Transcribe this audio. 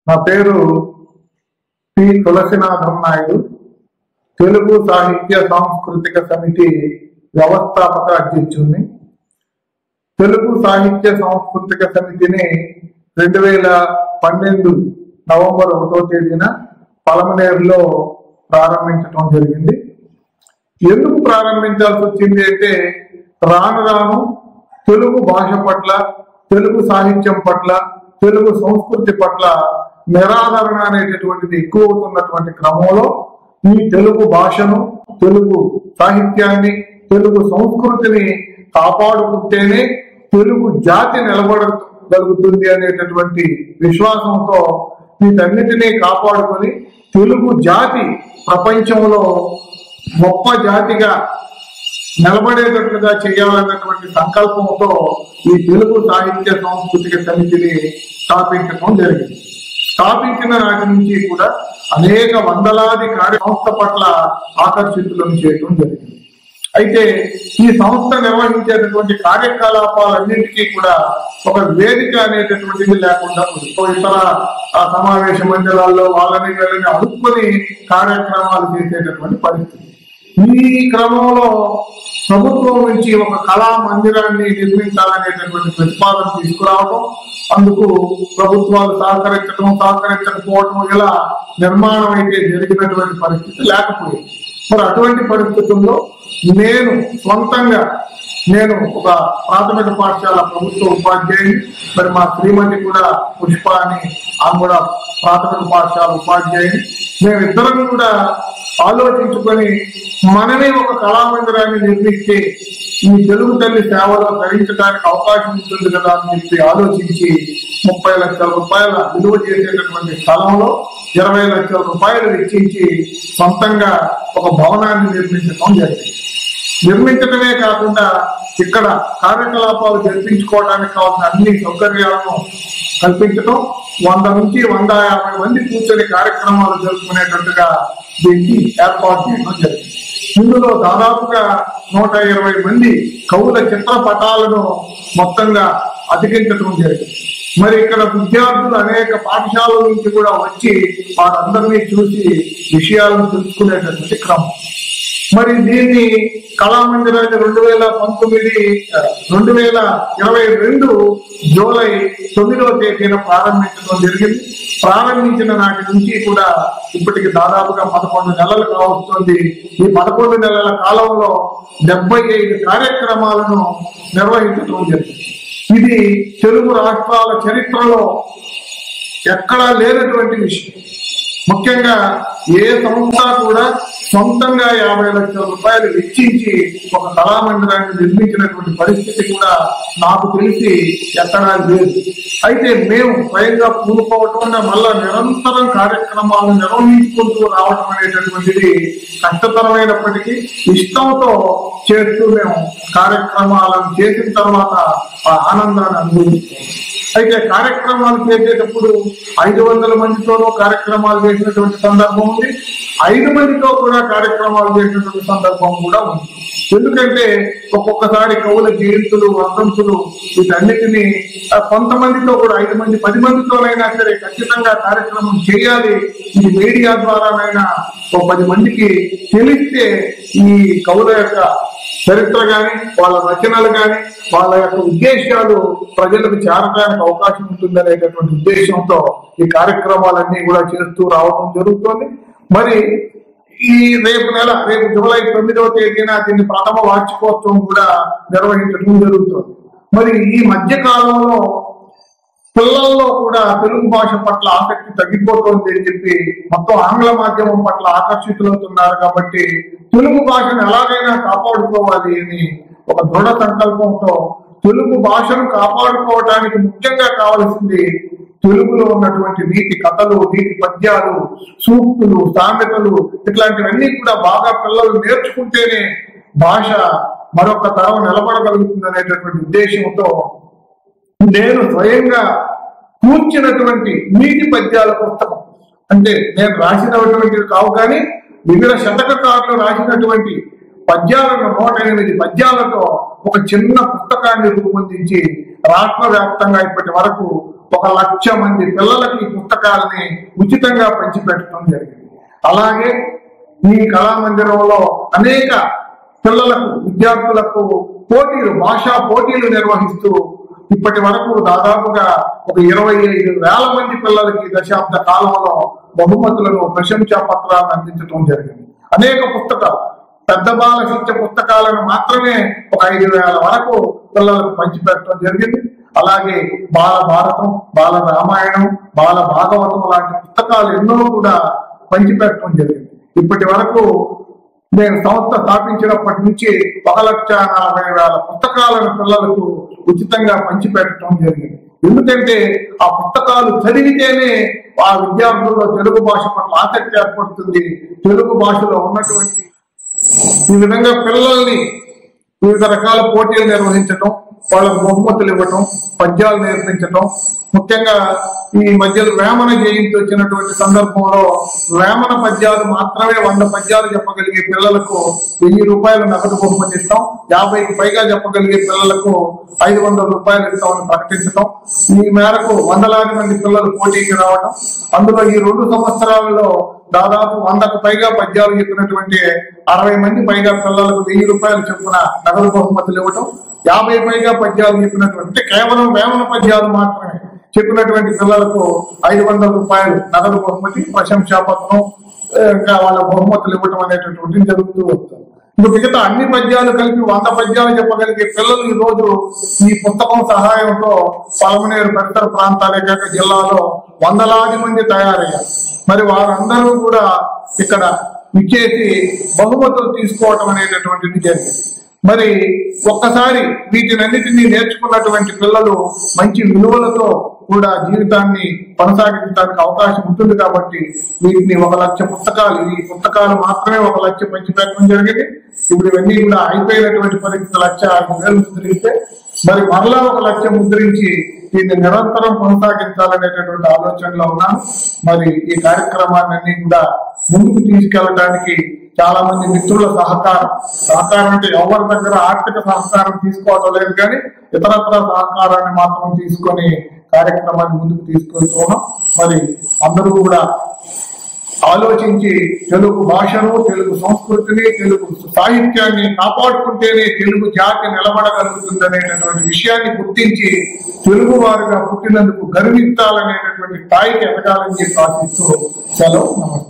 నా పేరు పి తులసినాథం నాయుడు తెలుగు సాహిత్య సాంస్కృతిక సమితి వ్యవస్థాపక అధ్యక్షుడిని తెలుగు సాహిత్య సాంస్కృతిక సమితిని రెండు వేల పన్నెండు నవంబర్ ఒకటో తేదీన పలమనేరులో ప్రారంభించడం జరిగింది ఎందుకు ప్రారంభించాల్సి వచ్చింది అంటే రాను రాను తెలుగు భాష పట్ల తెలుగు సాహిత్యం పట్ల తెలుగు సంస్కృతి పట్ల నిరాదరణ అనేటటువంటిది ఎక్కువ అవుతున్నటువంటి క్రమంలో ఈ తెలుగు భాషను తెలుగు సాహిత్యాన్ని తెలుగు సంస్కృతిని కాపాడుకుంటేనే తెలుగు జాతి నిలబడగలుగుతుంది అనేటటువంటి విశ్వాసంతో వీటన్నిటినీ కాపాడుకొని తెలుగు జాతి ప్రపంచంలో గొప్ప జాతిగా నిలబడేటట్లుగా చేయాలన్నటువంటి సంకల్పంతో ఈ తెలుగు సాహిత్య సాంస్కృతిక సమితిని స్థాపించడం జరిగింది స్థాపించిన నాటి నుంచి కూడా అనేక వందలాది కార్య సంస్థ పట్ల ఆకర్షితులను చేయడం జరిగింది అయితే ఈ సంస్థ నిర్వహించేటటువంటి కార్యకలాపాలన్నింటికీ కూడా ఒక వేదిక అనేటటువంటిది లేకుండా ఉంది. ఓ ఇతర ఆ సమావేశ మందిరాల్లో వాళ్ళని వీళ్ళని అడుక్కొని కార్యక్రమాలు చేసేటటువంటి పరిస్థితి ఈ క్రమంలో ప్రభుత్వం నుంచి ఒక కళా మందిరాన్ని నిర్మించాలనేటటువంటి ప్రతిపాదన తీసుకురావడం అందుకు ప్రభుత్వాలు సహకరించడం సహకరించకపోవడం ఇలా నిర్మాణం అయితే జరిగినటువంటి పరిస్థితి లేకపోయింది మరి అటువంటి పరిస్థితుల్లో నేను సొంతంగా నేను ఒక ప్రాథమిక పాఠశాల ప్రభుత్వ ఉపాధ్యాయుని మరి మా శ్రీమతి కూడా పుష్ప అని ఆమె కూడా ప్రాథమిక పాఠశాల ఉపాధ్యాయుని మేమిద్దరం కూడా ఆలోచించుకొని మనమే ఒక కళామందిరాన్ని నిర్మిస్తే ఈ తెలుగు తల్లి సేవలో ధరించడానికి అవకాశం ఉంటుంది కదా అని చెప్పి ఆలోచించి ముప్పై లక్షల రూపాయల విలువ చేసేటటువంటి స్థలంలో ఇరవై లక్షల రూపాయలు వెచ్చించి సొంతంగా ఒక భవనాన్ని నిర్మించడం జరిగింది నిర్మించడమే కాకుండా ఇక్కడ కార్యకలాపాలు జరిపించుకోవడానికి కావాల్సిన అన్ని సౌకర్యాలను కల్పించడం వంద నుంచి వంద యాభై మంది కూర్చొని కార్యక్రమాలు జరుపుకునేటట్టుగా దీన్ని ఏర్పాటు చేయడం జరిగింది ఇందులో దాదాపుగా నూట ఇరవై మంది కవుల చిత్రపటాలను మొత్తంగా అతికించడం జరిగింది మరి ఇక్కడ విద్యార్థులు అనేక పాఠశాలల నుంచి కూడా వచ్చి వారందరినీ చూసి విషయాలను తెలుసుకునేటటువంటి క్రమం మరి దీన్ని కళామందిరాన్ని రెండు వేల పంతొమ్మిది ఆ, రెండు వేల ఇరవై రెండు జూలై తొమ్మిదవ తేదీన ప్రారంభించడం జరిగింది ప్రారంభించిన నాటి నుంచి కూడా ఇప్పటికి దాదాపుగా పదకొండు నెలలు కావస్తుంది ఈ పదకొండు నెలల కాలంలో డెబ్బై ఐదు కార్యక్రమాలను నిర్వహించడం జరిగింది ఇది తెలుగు రాష్ట్రాల చరిత్రలో ఎక్కడా లేనటువంటి విషయం ముఖ్యంగా ఏ సంస్థ కూడా సొంతంగా యాభై లక్షల రూపాయలు వెచ్చించి ఒక కళామందిరాన్ని నిర్మించినటువంటి పరిస్థితి కూడా నాకు తెలిసి ఎక్కడా లేదు అయితే మేము స్వయంగా పూనుకోవటం మళ్ళా నిరంతరం కార్యక్రమాలు నిర్వహించుకుంటూ రావటం అనేటటువంటిది కష్టతరమైనప్పటికీ ఇష్టంతో చేస్తూ మేము కార్యక్రమాలను చేసిన తర్వాత ఆ ఆనందాన్ని అనుభవిస్తాం అయితే కార్యక్రమాలు చేసేటప్పుడు ఐదు వందల మందితోనూ కార్యక్రమాలు చేసినటువంటి సందర్భం ఉంది ఐదు మందితో కూడా కార్యక్రమాలు చేసినటువంటి సందర్భం కూడా ఉంది ఎందుకంటే ఒక్కొక్కసారి కవుల జయంతులు వర్ధంతులు వీటన్నిటినీ ఆ, కొంతమందితో కూడా ఐదు మంది పది మందితోనైనా సరే ఖచ్చితంగా కార్యక్రమం చేయాలి ఇది మీడియా ద్వారానైనా ఒక పది మందికి తెలిస్తే ఈ కవుల యొక్క చరిత్ర గాని వాళ్ళ రచనలు గాని వాళ్ళ యొక్క ఉద్దేశాలు ప్రజలకు చేరడానికి అవకాశం ఉంటుందనేటటువంటి ఉద్దేశంతో ఈ కార్యక్రమాలన్నీ కూడా చేస్తూ రావడం జరుగుతుంది మరి ఈ రేపు నెల రేపు జూలై తొమ్మిదవ తేదీన దీన్ని ప్రథమ వార్షికోత్సవం కూడా నిర్వహించడం జరుగుతుంది మరి ఈ మధ్య కాలంలో పిల్లల్లో కూడా తెలుగు భాష పట్ల ఆసక్తి తగ్గిపోతుంది అని చెప్పి మొత్తం ఆంగ్ల మాధ్యమం పట్ల ఆకర్షితులవుతున్నారు కాబట్టి తెలుగు భాషను ఎలాగైనా కాపాడుకోవాలి అని ఒక దృఢ సంకల్పంతో తెలుగు భాషను కాపాడుకోవడానికి ముఖ్యంగా కావాల్సింది తెలుగులో ఉన్నటువంటి నీతి కథలు నీతి పద్యాలు సూక్తులు సామెతలు ఇట్లాంటివన్నీ కూడా బాగా పిల్లలు నేర్చుకుంటేనే భాష మరొక తరం నిలబడగలుగుతుంది అనేటటువంటి ఉద్దేశంతో నేను స్వయంగా కూర్చినటువంటి నీటి పద్యాల పుస్తకం అంటే నేను రాసినటువంటివి కావు కానీ వివిధ శతకకారులు రాసినటువంటి పద్యాలను నూట ఎనిమిది పద్యాలతో ఒక చిన్న పుస్తకాన్ని రూపొందించి రాష్ట్ర వ్యాప్తంగా ఇప్పటి వరకు ఒక లక్ష మంది పిల్లలకి ఈ పుస్తకాలని ఉచితంగా పంచిపెట్టడం జరిగింది అలాగే ఈ కళామందిరంలో అనేక పిల్లలకు విద్యార్థులకు పోటీలు భాషా పోటీలు నిర్వహిస్తూ ఇప్పటి వరకు దాదాపుగా ఒక ఇరవై ఐదు వేల మంది పిల్లలకి దశాబ్ద కాలంలో బహుమతులను ప్రశంసా పత్రాలను అందించడం జరిగింది అనేక పుస్తకాలు పెద్ద బాల శిక్ష పుస్తకాలను మాత్రమే ఒక ఐదు వేల వరకు పిల్లలకు పంచిపెట్టడం జరిగింది అలాగే బాల భారతం బాల రామాయణం బాల భాగవతం లాంటి పుస్తకాలు ఎన్నో కూడా పంచిపెట్టడం జరిగింది ఇప్పటి వరకు నేను సంస్థ స్థాపించినప్పటి నుంచి ఒక లక్ష నలభై వేల పుస్తకాలను పిల్లలకు ఉచితంగా పంచిపెట్టడం జరిగింది ఎందుకంటే ఆ పుస్తకాలు చదివితేనే ఆ విద్యార్థుల్లో తెలుగు భాష పట్ల ఆసక్తి ఏర్పడుతుంది తెలుగు భాషలో ఉన్నటువంటి ఈ విధంగా పిల్లల్ని వివిధ రకాల పోటీలు నిర్వహించటం వాళ్ళకు బహుమతులు ఇవ్వటం పద్యాలు నేర్పించటం ముఖ్యంగా ఈ మధ్యలో వేమన జయంతి వచ్చినటువంటి సందర్భంలో వేమన పద్యాలు మాత్రమే వంద పద్యాలు చెప్పగలిగే పిల్లలకు వెయ్యి రూపాయలు నగదు బహుమతి ఇస్తాం యాభైకి పైగా చెప్పగలిగే పిల్లలకు ఐదు వందల రూపాయలు ఇస్తామని ప్రకటించడం ఈ మేరకు వందలాది మంది పిల్లలు పోటీకి రావడం అందులో ఈ రెండు సంవత్సరాలలో దాదాపు వందకు పైగా పద్యాలు చెప్పినటువంటి అరవై మంది పైగా పిల్లలకు వెయ్యి రూపాయలు చొప్పున నగదు బహుమతులు ఇవ్వటం యాభై పైగా పద్యాలు చెప్పినటువంటి అంటే కేవలం వేమన పద్యాలు మాత్రమే చెప్పినటువంటి పిల్లలకు ఐదు వందల రూపాయలు నగదు బహుమతి ప్రశంసా పత్రం ఆ, ఇంకా వాళ్ళ బహుమతులు ఇవ్వటం అనేటటువంటిది జరుగుతూ వస్తుంది ఇంకా మిగతా అన్ని పద్యాలు కలిపి వంద పద్యాలు చెప్పగలిగే పిల్లలు ఈ రోజు ఈ పుస్తకం సహాయంతో పలమనేరు పరిసర ప్రాంతాలే కాక జిల్లాలో వందలాది మంది తయారయ్యారు మరి వారందరూ కూడా ఇక్కడ ఇచ్చేసి బహుమతులు తీసుకోవటం అనేటటువంటిది జరిగింది మరి ఒక్కసారి వీటినన్నిటినీ నేర్చుకున్నటువంటి పిల్లలు మంచి విలువలతో కూడా జీవితాన్ని కొనసాగించడానికి అవకాశం ఉంటుంది కాబట్టి వీటిని ఒక లక్ష పుస్తకాలు ఈ పుస్తకాలు మాత్రమే ఒక లక్ష పంచిపెట్టడం జరిగింది ఇప్పుడు ఇవన్నీ కూడా అయిపోయినటువంటి పరిస్థితి లక్ష ఐదు వేలు ముద్రిస్తే మరి మరలా ఒక లక్ష ముద్రించి దీన్ని నిరంతరం కొనసాగించాలనేటటువంటి ఆలోచనలో ఉన్నాను మరి ఈ కార్యక్రమాన్ని కూడా ముందుకు తీసుకెళ్ళడానికి చాలా మంది మిత్రుల సహకారం సహకారం అంటే ఎవరి దగ్గర ఆర్థిక సహకారం తీసుకోవడం లేదు కానీ ఇతరత్ర సహకారాన్ని మాత్రం తీసుకొని కార్యక్రమాన్ని ముందుకు తీసుకెళ్తూ ఉన్నాం మరి అందరూ కూడా ఆలోచించి తెలుగు భాషను తెలుగు సంస్కృతిని తెలుగు సాహిత్యాన్ని కాపాడుకుంటేనే తెలుగు జాతి నిలబడగలుగుతుంది అనేటటువంటి విషయాన్ని గుర్తించి తెలుగు వారుగా పుట్టినందుకు గర్వించాలనేటటువంటి స్థాయికి ఎదగాలని చెప్పి ఆశిస్తూ సెలవు నమస్కారం